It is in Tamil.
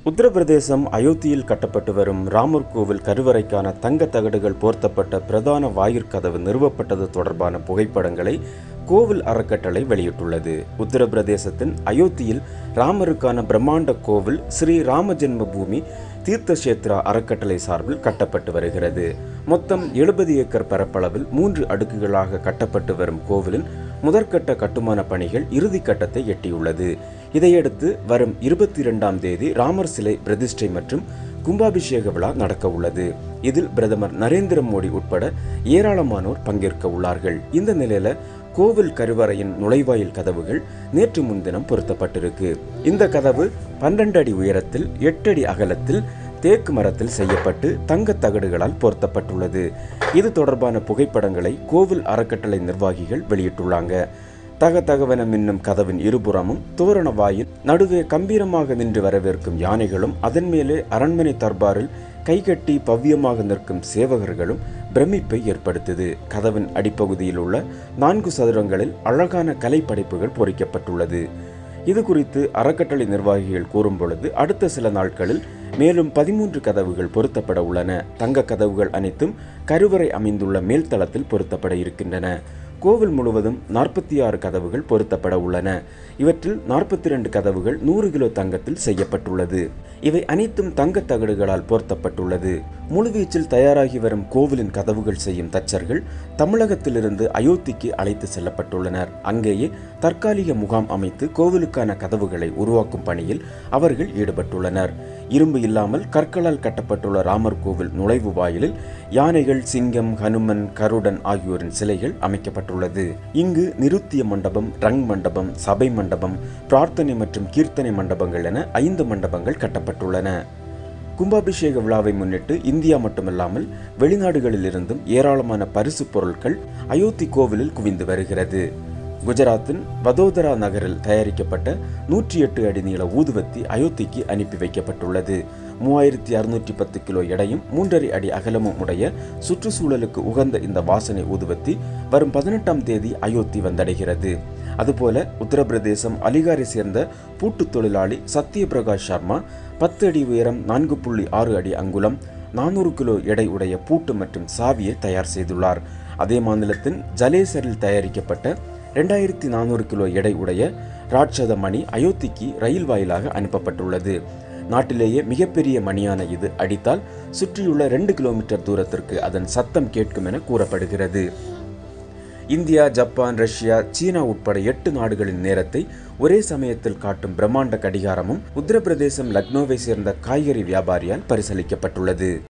உத்தரப்பிரதேசம் அயோத்தியில் கட்டப்பட்டு வரும் ராமர் கோவில் கருவறைக்கான தங்க தகடுகள் போர்த்தப்பட்ட பிரதான வாயிற்கதவு நிறுவப்பட்டது தொடர்பான புகைப்படங்களை கோவில் அறக்கட்டளை வெளியிட்டுள்ளது உத்தரப்பிரதேசத்தின் அயோத்தியில் ராமருக்கான பிரம்மாண்ட கோவில் ஸ்ரீ ராம ஜென்ம பூமி தீர்த்தக்ஷேத்ரா அறக்கட்டளை சார்பில் கட்டப்பட்டு வருகிறது மொத்தம் எழுபது ஏக்கர் பரப்பளவில் மூன்று அடுக்குகளாக கட்டப்பட்டு வரும் கோவிலின் முதற்கட்ட கட்டுமான பணிகள் இறுதி கட்டத்தை எட்டியுள்ளது இதையடுத்து வரும் இருபத்தி இரண்டாம் தேதி ராமர் சிலை பிரதிஷ்டை மற்றும் கும்பாபிஷேக விழா நடக்க உள்ளது இதில் பிரதமர் நரேந்திர மோடி உட்பட ஏராளமானோர் பங்கேற்க உள்ளார்கள் இந்த நிலையில கோவில் கருவறையின் நுழைவாயில் கதவுகள் நேற்று முன்தினம் பொருத்தப்பட்டிருக்கு இந்த கதவு பன்னெண்டு அடி உயரத்தில் எட்டு அடி அகலத்தில் தேக்கு மரத்தில் செய்யப்பட்டு தங்க தகடுகளால் பொருத்தப்பட்டுள்ளது இது தொடர்பான புகைப்படங்களை கோவில் அறக்கட்டளை நிர்வாகிகள் வெளியிட்டுள்ளாங்க தக தகவென மின்னும் கதவின் இருபுறமும் தோரண வாயில் நடுவே கம்பீரமாக நின்று வரவேற்கும் யானைகளும் அதன் மேலே அரண்மனை தர்பாரில் கைகட்டி பவ்யமாக நிற்கும் சேவகர்களும் பிரமிப்பை ஏற்படுத்தியது கதவின் அடிப்பகுதியில் உள்ள நான்கு சதுரங்களில் அழகான கலைப்படைப்புகள் பொறிக்கப்பட்டுள்ளது இது குறித்து அறக்கட்டளை நிர்வாகிகள் கூறும் பொழுது அடுத்த சில நாட்களில் மேலும் பதிமூன்று கதவுகள் பொருத்தப்பட உள்ளன தங்க கதவுகள் அனைத்தும் கருவறை அமைந்துள்ள மேல்தளத்தில் பொருத்தப்பட இருக்கின்றன கோவில் முழுவதும் நாற்பத்தி ஆறு கதவுகள் பொருத்தப்பட உள்ளன இவற்றில் நாற்பத்தி இரண்டு கதவுகள் நூறு கிலோ தங்கத்தில் செய்யப்பட்டுள்ளது இவை அனைத்தும் தங்க தகடுகளால் பொருத்தப்பட்டுள்ளது முழுவீச்சில் தயாராகி வரும் கோவிலின் கதவுகள் செய்யும் தச்சர்கள் தமிழகத்திலிருந்து அயோத்திக்கு அழைத்து செல்லப்பட்டுள்ளனர் அங்கேயே தற்காலிக முகாம் அமைத்து கோவிலுக்கான கதவுகளை உருவாக்கும் பணியில் அவர்கள் ஈடுபட்டுள்ளனர் இரும்பு இல்லாமல் கற்களால் கட்டப்பட்டுள்ள ராமர் கோவில் நுழைவு வாயிலில் யானைகள் சிங்கம் ஹனுமன் கருடன் ஆகியோரின் சிலைகள் அமைக்கப்பட்டுள்ளது இங்கு நிருத்திய மண்டபம் ரங் மண்டபம் சபை மண்டபம் பிரார்த்தனை மற்றும் கீர்த்தனை மண்டபங்கள் என ஐந்து மண்டபங்கள் கட்டப்பட்டுள்ளன கும்பாபிஷேக விழாவை முன்னிட்டு இந்தியா மட்டுமல்லாமல் வெளிநாடுகளிலிருந்தும் ஏராளமான பரிசு பொருட்கள் அயோத்தி கோவிலில் குவிந்து வருகிறது குஜராத்தின் வதோதரா நகரில் தயாரிக்கப்பட்ட நூற்றி எட்டு அடி நீள ஊதுவத்தி அயோத்திக்கு அனுப்பி வைக்கப்பட்டுள்ளது மூவாயிரத்தி அறுநூற்றி பத்து கிலோ எடையும் மூன்றரை அடி அகலமும் உடைய சுற்றுச்சூழலுக்கு உகந்த இந்த வாசனை ஊதுவத்தி வரும் பதினெட்டாம் தேதி அயோத்தி வந்தடைகிறது அதுபோல உத்தரப்பிரதேசம் அலிகாரை சேர்ந்த பூட்டு தொழிலாளி சத்யபிரகாஷ் சர்மா பத்து அடி உயரம் நான்கு புள்ளி ஆறு அடி அங்குலம் நானூறு கிலோ எடை உடைய பூட்டு மற்றும் சாவியை தயார் செய்துள்ளார் அதே மாநிலத்தின் ஜலேசரில் தயாரிக்கப்பட்ட ரெண்டாயிரத்தி நானூறு கிலோ எடை உடைய ராட்சத மணி அயோத்திக்கு ரயில் வாயிலாக அனுப்பப்பட்டுள்ளது நாட்டிலேயே மிகப்பெரிய மணியான இது அடித்தால் சுற்றியுள்ள ரெண்டு கிலோமீட்டர் தூரத்திற்கு அதன் சத்தம் கேட்கும் என கூறப்படுகிறது இந்தியா ஜப்பான் ரஷ்யா சீனா உட்பட எட்டு நாடுகளின் நேரத்தை ஒரே சமயத்தில் காட்டும் பிரம்மாண்ட கடிகாரமும் உத்தரப்பிரதேசம் லக்னோவை சேர்ந்த காய்கறி வியாபாரியால் பரிசளிக்கப்பட்டுள்ளது